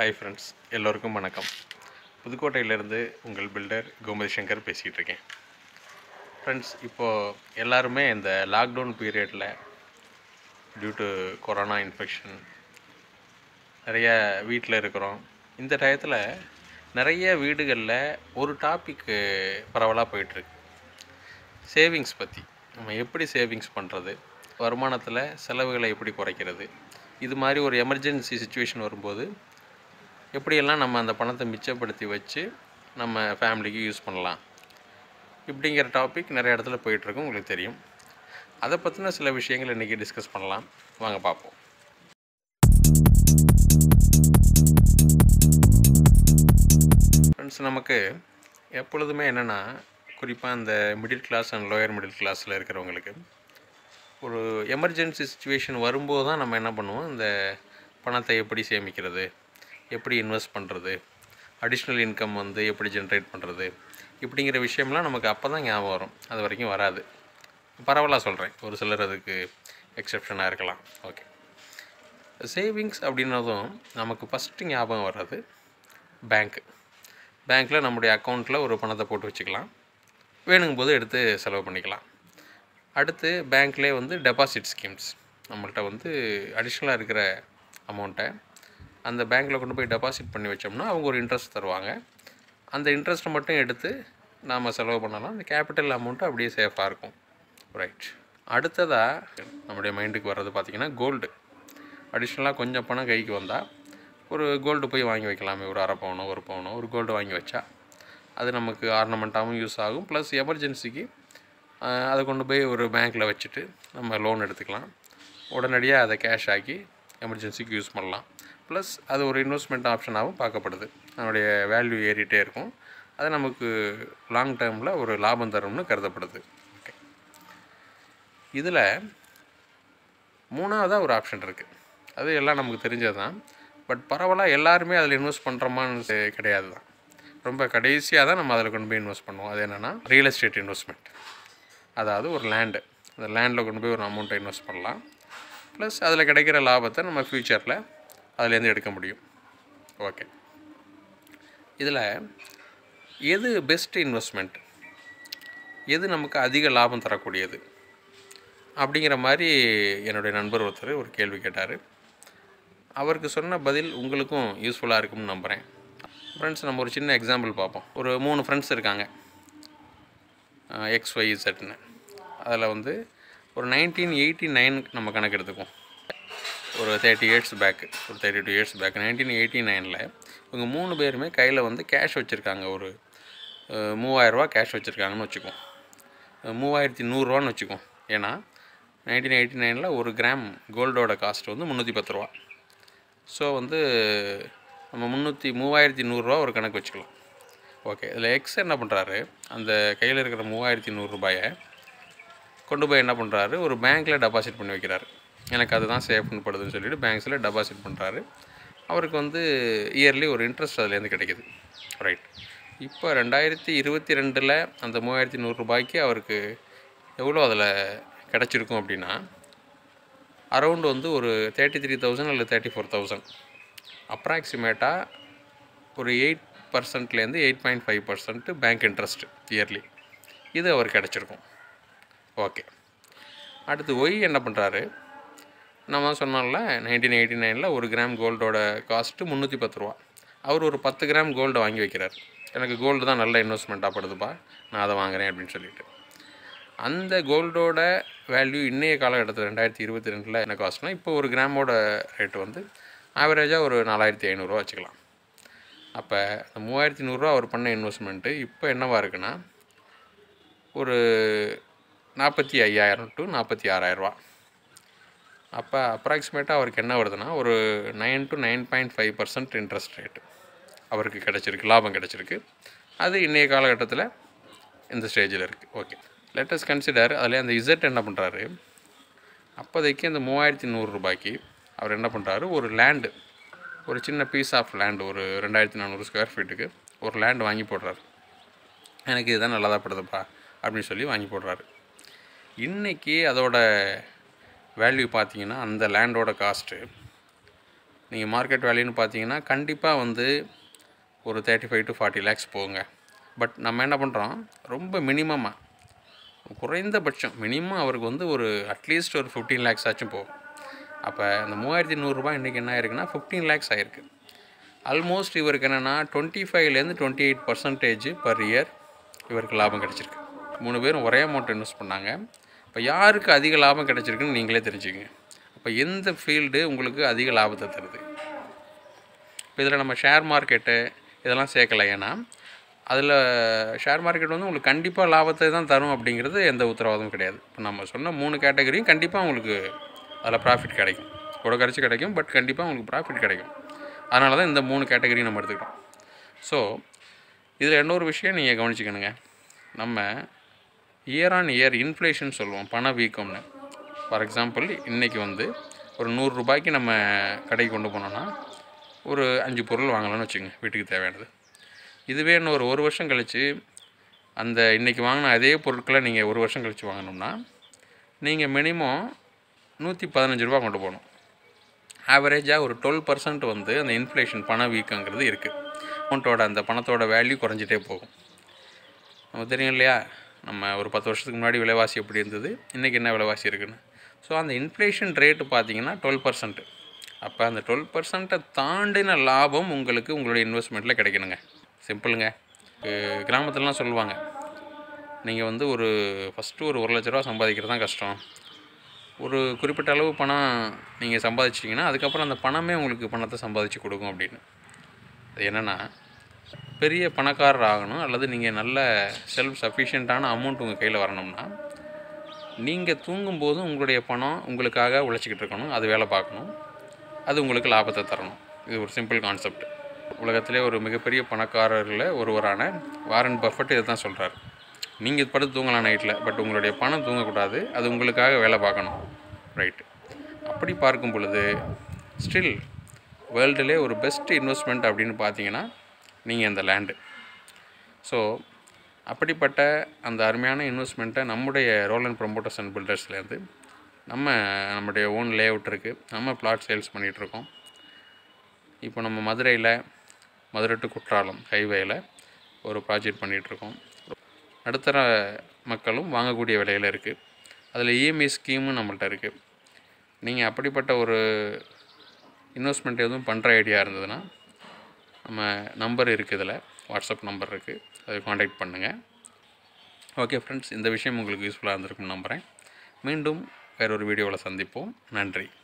hi friends எல்லோருக்கும் வணக்கம் புதுக்கோட்டையிலேருந்து உங்கள் பில்டர் கோமதி சங்கர் பேசிகிட்டு இருக்கேன் ஃப்ரெண்ட்ஸ் இப்போது எல்லாருமே இந்த லாக்டவுன் பீரியடில் டியூ டு கொரோனா இன்ஃபெக்ஷன் நிறைய வீட்டில் இருக்கிறோம் இந்த டயத்தில் நிறைய வீடுகளில் ஒரு டாபிக்கு பரவலாக போயிட்டுருக்கு சேவிங்ஸ் பற்றி நம்ம எப்படி சேவிங்ஸ் பண்ணுறது வருமானத்தில் செலவுகளை எப்படி குறைக்கிறது இது மாதிரி ஒரு எமர்ஜென்சி சுச்சுவேஷன் வரும்போது எப்படியெல்லாம் நம்ம அந்த பணத்தை மிச்சப்படுத்தி வச்சு நம்ம ஃபேமிலிக்கு யூஸ் பண்ணலாம் இப்படிங்கிற டாபிக் நிறைய இடத்துல போயிட்டுருக்கு உங்களுக்கு தெரியும் அதை பற்றின சில விஷயங்கள் இன்றைக்கி டிஸ்கஸ் பண்ணலாம் வாங்க பார்ப்போம் ஃப்ரெண்ட்ஸ் நமக்கு எப்பொழுதுமே என்னென்னா குறிப்பாக இந்த middle class and lower middle கிளாஸில் இருக்கிறவங்களுக்கு ஒரு எமர்ஜென்சி சுச்சுவேஷன் வரும்போது தான் நம்ம என்ன பண்ணுவோம் இந்த பணத்தை எப்படி சேமிக்கிறது எப்படி இன்வெஸ்ட் பண்ணுறது அடிஷ்னல் இன்கம் வந்து எப்படி ஜென்ரேட் பண்ணுறது இப்படிங்கிற விஷயம்லாம் நமக்கு அப்போ தான் ஞாபகம் வரும் அது வரைக்கும் வராது பரவலாக சொல்கிறேன் ஒரு சிலர் அதுக்கு எக்ஸப்ஷனாக இருக்கலாம் ஓகே சேவிங்ஸ் அப்படின்னதும் நமக்கு ஃபஸ்ட்டு ஞாபகம் வர்றது பேங்க்கு பேங்க்கில் நம்முடைய அக்கௌண்ட்டில் ஒரு பணத்தை போட்டு வச்சுக்கலாம் வேணுங்கும் போது எடுத்து செலவு பண்ணிக்கலாம் அடுத்து பேங்க்லேயே வந்து டெபாசிட் ஸ்கீம்ஸ் நம்மள்ட்ட வந்து அடிஷ்னலாக இருக்கிற அமௌண்ட்டை அந்த பேங்க்கில் கொண்டு போய் டெபாசிட் பண்ணி வச்சோம்னா அவங்க ஒரு இன்ட்ரெஸ்ட் தருவாங்க அந்த இன்ட்ரெஸ்ட்டை மட்டும் எடுத்து நாம் செலவு பண்ணலாம் அந்த கேபிட்டல் அமௌண்ட்டு அப்படியே சேஃபாக இருக்கும் ரைட் அடுத்ததாக நம்முடைய மைண்டுக்கு வர்றது பார்த்திங்கன்னா கோல்டு அடிஷ்னலாக கொஞ்சம் பணம் கைக்கு வந்தால் ஒரு கோல்டு போய் வாங்கி வைக்கலாமே ஒரு அரை பவுனோ ஒரு பவுனோ ஒரு கோல்டு வாங்கி வச்சா அது நமக்கு ஆர்னமெண்ட்டாகவும் யூஸ் ஆகும் ப்ளஸ் எமர்ஜென்சிக்கு அதை கொண்டு போய் ஒரு பேங்க்கில் வச்சுட்டு நம்ம லோன் எடுத்துக்கலாம் உடனடியாக அதை கேஷ் ஆக்கி எமர்ஜென்சிக்கு யூஸ் பண்ணலாம் ப்ளஸ் அது ஒரு இன்வெஸ்ட்மெண்ட் ஆப்ஷனாகவும் பார்க்கப்படுது அதனுடைய வேல்யூ ஏறிட்டே இருக்கும் அது நமக்கு லாங் டேர்மில் ஒரு லாபம் தரும்னு கருதப்படுது ஓகே இதில் மூணாவதாக ஒரு ஆப்ஷன் இருக்குது அது எல்லாம் நமக்கு தெரிஞ்சது தான் பட் பரவலாக எல்லாருமே அதில் இன்வெஸ்ட் பண்ணுறோமான்னு கிடையாது தான் ரொம்ப கடைசியாக தான் நம்ம அதில் கொண்டு போய் இன்வெஸ்ட் பண்ணுவோம் அது என்னென்னா ரியல் எஸ்டேட் இன்வெஸ்ட்மெண்ட் அதாவது ஒரு லேண்டு அந்த லேண்டில் கொண்டு போய் ஒரு அமௌண்ட்டை இன்வெஸ்ட் பண்ணலாம் ப்ளஸ் அதில் கிடைக்கிற லாபத்தை நம்ம ஃப்யூச்சரில் அதுலேருந்து எடுக்க முடியும் ஓகே இதில் எது பெஸ்ட் இன்வெஸ்ட்மெண்ட் எது நமக்கு அதிக லாபம் தரக்கூடியது அப்படிங்கிற மாதிரி என்னுடைய நண்பர் ஒருத்தர் ஒரு கேள்வி கேட்டார் அவருக்கு சொன்ன பதில் உங்களுக்கும் யூஸ்ஃபுல்லாக இருக்கும்னு நம்புகிறேன் ஃப்ரெண்ட்ஸ் நம்ம ஒரு சின்ன எக்ஸாம்பிள் பார்ப்போம் ஒரு மூணு ஃப்ரெண்ட்ஸ் இருக்காங்க எக்ஸ் ஒய் செட்னு அதில் வந்து ஒரு நைன்டீன் எயிட்டி நைன் நம்ம கணக்கு எடுத்துக்குவோம் ஒரு தேர்ட்டி இயர்ஸ் பேக்கு ஒரு thirty two years back nineteen eighty நைனில் இவங்க மூணு பேருமே கையில் வந்து கேஷ் வச்சுருக்காங்க ஒரு மூவாயிரரூவா கேஷ் வச்சுருக்காங்கன்னு வச்சுக்குவோம் மூவாயிரத்தி நூறுரூவான்னு வச்சுக்குவோம் ஏன்னா நைன்டீன் எயிட்டி நைனில் ஒரு கிராம் கோல்டோட காஸ்ட் வந்து முந்நூற்றி பத்து ரூபா ஸோ வந்து நம்ம முந்நூற்றி மூவாயிரத்தி நூறுரூவா ஒரு கணக்கு வச்சுக்கலாம் ஓகே இதில் எக்ஸ் என்ன பண்ணுறாரு அந்த கையில் இருக்கிற மூவாயிரத்தி நூறுரூபாயை கொண்டு போய் என்ன பண்ணுறாரு ஒரு பேங்க்கில் டெபாசிட் பண்ணி வைக்கிறாரு எனக்கு அதுதான் சேஃப்னு படுதுன்னு சொல்லிட்டு பேங்க்ஸில் டெபாசிட் பண்ணுறாரு அவருக்கு வந்து இயர்லி ஒரு இன்ட்ரெஸ்ட் அதுலேருந்து கிடைக்கிது ரைட் இப்போ ரெண்டாயிரத்தி இருபத்தி ரெண்டில் அந்த மூவாயிரத்தி நூறுரூபாய்க்கு அவருக்கு எவ்வளோ அதில் கிடச்சிருக்கும் அப்படின்னா அரௌண்ட் வந்து ஒரு தேர்ட்டி த்ரீ தௌசண்ட் இல்லை தேர்ட்டி ஃபோர் தௌசண்ட் அப்ராக்சிமேட்டாக ஒரு எயிட் பர்சன்ட்லேருந்து eight point five percent bank interest yearly இது அவர் கிடச்சிருக்கும் ஓகே அடுத்து ஒய் என்ன பண்ணுறாரு நம்ம சொன்னோம்ல நைன்டீன் எயிட்டி நைனில் ஒரு கிராம் கோல்டோட காஸ்ட்டு முந்நூற்றி பத்து ரூபா அவர் ஒரு பத்து கிராம் கோல்டு வாங்கி வைக்கிறார் எனக்கு கோல்டு தான் நல்ல இன்வெஸ்ட்மெண்ட்டாக படுதுப்பா நான் அதை வாங்குறேன் அப்படின்னு சொல்லிட்டு அந்த கோல்டோட வேல்யூ இன்றைய காலகட்டத்தில் ரெண்டாயிரத்தி இருபத்தி ரெண்டில் என்ன காஸ்ட்னா இப்போ ஒரு கிராமோட ரேட்டு வந்து ஆவரேஜாக ஒரு நாலாயிரத்தி ஐநூறுரூவா வச்சுக்கலாம் அப்போ அந்த மூவாயிரத்தி நூறுரூவா அவர் பண்ண இன்வெஸ்ட்மெண்ட்டு இப்போ என்னவா இருக்குன்னா ஒரு நாற்பத்தி ஐயாயிரம் டு நாற்பத்தி ஆறாயிரரூவா அப்போ அப்ராக்சிமேட்டாக அவருக்கு என்ன வருதுன்னா ஒரு nine to nine point five percent interest rate அவருக்கு கிடச்சிருக்கு லாபம் கிடச்சிருக்கு அது இன்றைய காலகட்டத்தில் இந்த ஸ்டேஜில் இருக்குது ஓகே லெட்டஸ் கன்சிடர் அதில் அந்த இசட் என்ன பண்ணுறாரு அப்போதைக்கு அந்த மூவாயிரத்தி நூறுரூபாய்க்கு அவர் என்ன பண்ணுறாரு ஒரு லேண்டு ஒரு சின்ன பீஸ் ஆஃப் லேண்டு ஒரு ரெண்டாயிரத்தி நானூறு ஸ்கொயர் ஃபீட்டுக்கு ஒரு லேண்டு வாங்கி போடுறாரு எனக்கு இதுதான் நல்லதாக படுதுப்பா அப்படின்னு சொல்லி வாங்கி போடுறாரு இன்றைக்கி அதோட வேல்யூ பார்த்தீங்கன்னா அந்த லேண்டோட காஸ்ட்டு நீங்கள் மார்க்கெட் வேல்யூன்னு பார்த்தீங்கன்னா கண்டிப்பாக வந்து ஒரு thirty five to forty lakhs போகுங்க பட் நம்ம என்ன பண்ணுறோம் ரொம்ப மினிமமாக குறைந்தபட்சம் மினிமம் அவருக்கு வந்து ஒரு அட்லீஸ்ட் ஒரு ஃபிஃப்டீன் லேக்ஸ் ஆச்சும் போகும் அப்போ அந்த மூவாயிரத்தி நூறுரூபா இன்றைக்கி என்ன ஆயிருக்குன்னா ஃபிஃப்டீன் லேக்ஸ் ஆயிருக்கு ஆல்மோஸ்ட் இவருக்கு என்னென்னா டுவெண்ட்டி ஃபைவ்லேருந்து twenty eight percentage per year இவருக்கு லாபம் கிடச்சிருக்கு மூணு பேரும் ஒரே அமௌண்ட் இன்வெஸ்ட் பண்ணாங்க இப்போ யாருக்கு அதிக லாபம் கிடச்சிருக்குன்னு நீங்களே தெரிஞ்சுக்கங்க அப்போ எந்த ஃபீல்டு உங்களுக்கு அதிக லாபத்தை தருது இப்போ இதில் நம்ம ஷேர் மார்க்கெட்டு இதெல்லாம் சேர்க்கலை ஏன்னா அதில் ஷேர் மார்க்கெட் வந்து உங்களுக்கு கண்டிப்பாக லாபத்தை தான் தரும் அப்படிங்கிறது எந்த உத்தரவாதமும் கிடையாது இப்போ நம்ம சொன்ன மூணு கேட்டகரியும் கண்டிப்பாக உங்களுக்கு அதில் ப்ராஃபிட் கிடைக்கும் கூட கரைச்சி கிடைக்கும் பட் கண்டிப்பாக உங்களுக்கு ப்ராஃபிட் கிடைக்கும் அதனால தான் இந்த மூணு கேட்டகரி நம்ம எடுத்துக்கிறோம் ஸோ இதில் இன்னொரு விஷயம் நீங்கள் கவனிச்சுக்கணுங்க நம்ம இயர் ஆன் இயர் இன்ஃப்ளேஷன் சொல்லுவோம் பண வீக்கம்னு ஃபார் எக்ஸாம்பிள் இன்றைக்கி வந்து ஒரு நூறு ரூபாய்க்கு நம்ம கடைக்கு கொண்டு போனோன்னா ஒரு அஞ்சு பொருள் வாங்கலாம்னு வச்சுங்க வீட்டுக்கு தேவையானது இதுவே இன்னும் ஒரு ஒரு வருஷம் கழித்து அந்த இன்றைக்கி வாங்கின அதே பொருட்களை நீங்கள் ஒரு வருஷம் கழித்து வாங்கினோம்னா நீங்கள் மினிமம் நூற்றி பதினஞ்சு ரூபா கொண்டு போகணும் ஆவரேஜாக ஒரு டுவெல் பர்சன்ட் வந்து அந்த இன்ஃப்ளேஷன் பண வீக்கங்கிறது இருக்குது அமௌண்ட்டோட அந்த பணத்தோட வேல்யூ குறைஞ்சிட்டே போகும் நமக்கு தெரியும் இல்லையா நம்ம ஒரு பத்து வருஷத்துக்கு முன்னாடி விலைவாசி எப்படி இருந்தது இன்றைக்கி என்ன விலைவாசி இருக்குன்னு ஸோ அந்த இன்ஃப்ளேஷன் ரேட்டு பார்த்தீங்கன்னா டுவெல் பர்சன்ட் அப்போ அந்த டுவெல் பர்சன்ட்டை தாண்டின லாபம் உங்களுக்கு உங்களுடைய இன்வெஸ்ட்மெண்ட்டில் கிடைக்கணுங்க சிம்பிளுங்க அஹ் கிராமத்துலலாம் சொல்லுவாங்க நீங்கள் வந்து ஒரு ஃபஸ்ட்டு ஒரு ஒரு லட்ச ரூபா சம்பாதிக்கிறது தான் கஷ்டம் ஒரு குறிப்பிட்ட அளவு பணம் நீங்கள் சம்பாதிச்சிங்கன்னா அதுக்கப்புறம் அந்த பணமே உங்களுக்கு பணத்தை சம்பாதிச்சு கொடுக்கும் அப்படின்னு அது என்னென்னா பெரிய பணக்காரர் ஆகணும் அல்லது நீங்கள் நல்ல செல்ஃப் சஃபிஷியண்ட்டான அமௌண்ட் உங்கள் கையில் வரணும்னா நீங்கள் தூங்கும்போதும் உங்களுடைய பணம் உங்களுக்காக உழைச்சிக்கிட்டு இருக்கணும் அது வேலை பார்க்கணும் அது உங்களுக்கு லாபத்தை தரணும் இது ஒரு சிம்பிள் கான்செப்ட் உலகத்திலே ஒரு மிகப்பெரிய பணக்காரர்களில் ஒருவரான வாரன் பஃபட் இதை தான் சொல்கிறார் நீங்கள் படுத்து தூங்கலாம் நைட்டில் பட் உங்களுடைய பணம் தூங்கக்கூடாது அது உங்களுக்காக வேலை பார்க்கணும் ரைட்டு அப்படி பார்க்கும் பொழுது ஸ்டில் வேர்ல்டுலே ஒரு பெஸ்ட் இன்வெஸ்ட்மெண்ட் அப்படின்னு பார்த்தீங்கன்னா நீங்கள் அந்த லேண்டு ஸோ அப்படிப்பட்ட அந்த அருமையான இன்வெஸ்ட்மெண்ட்டை நம்முடைய ரோல் அண்ட் ப்ரொமோட்டர்ஸ் அண்ட் பில்டர்ஸ்லேருந்து நம்ம நம்முடைய ஓன் லே அவுட் இருக்குது நம்ம பிளாட் சேல்ஸ் பண்ணிகிட்ருக்கோம் இப்போ நம்ம மதுரையில் மதுரை டு குற்றாலம் ஹைவேயில் ஒரு ப்ராஜெக்ட் பண்ணிகிட்ருக்கோம் நடுத்தர மக்களும் வாங்கக்கூடிய விலையில் இருக்குது அதில் இஎம்ஐ ஸ்கீமும் நம்மள்ட்ட இருக்குது நீங்கள் அப்படிப்பட்ட ஒரு இன்வெஸ்ட்மெண்ட் எதுவும் பண்ணுற ஐடியா இருந்ததுன்னா நம்ம நம்பர் இருக்குது இதில் வாட்ஸ்அப் நம்பர் இருக்குது அதை காண்டாக்ட் பண்ணுங்கள் ஓகே ஃப்ரெண்ட்ஸ் இந்த விஷயம் உங்களுக்கு யூஸ்ஃபுல்லாக இருந்திருக்கும்னு நம்புகிறேன் மீண்டும் வேறொரு வீடியோவில் சந்திப்போம் நன்றி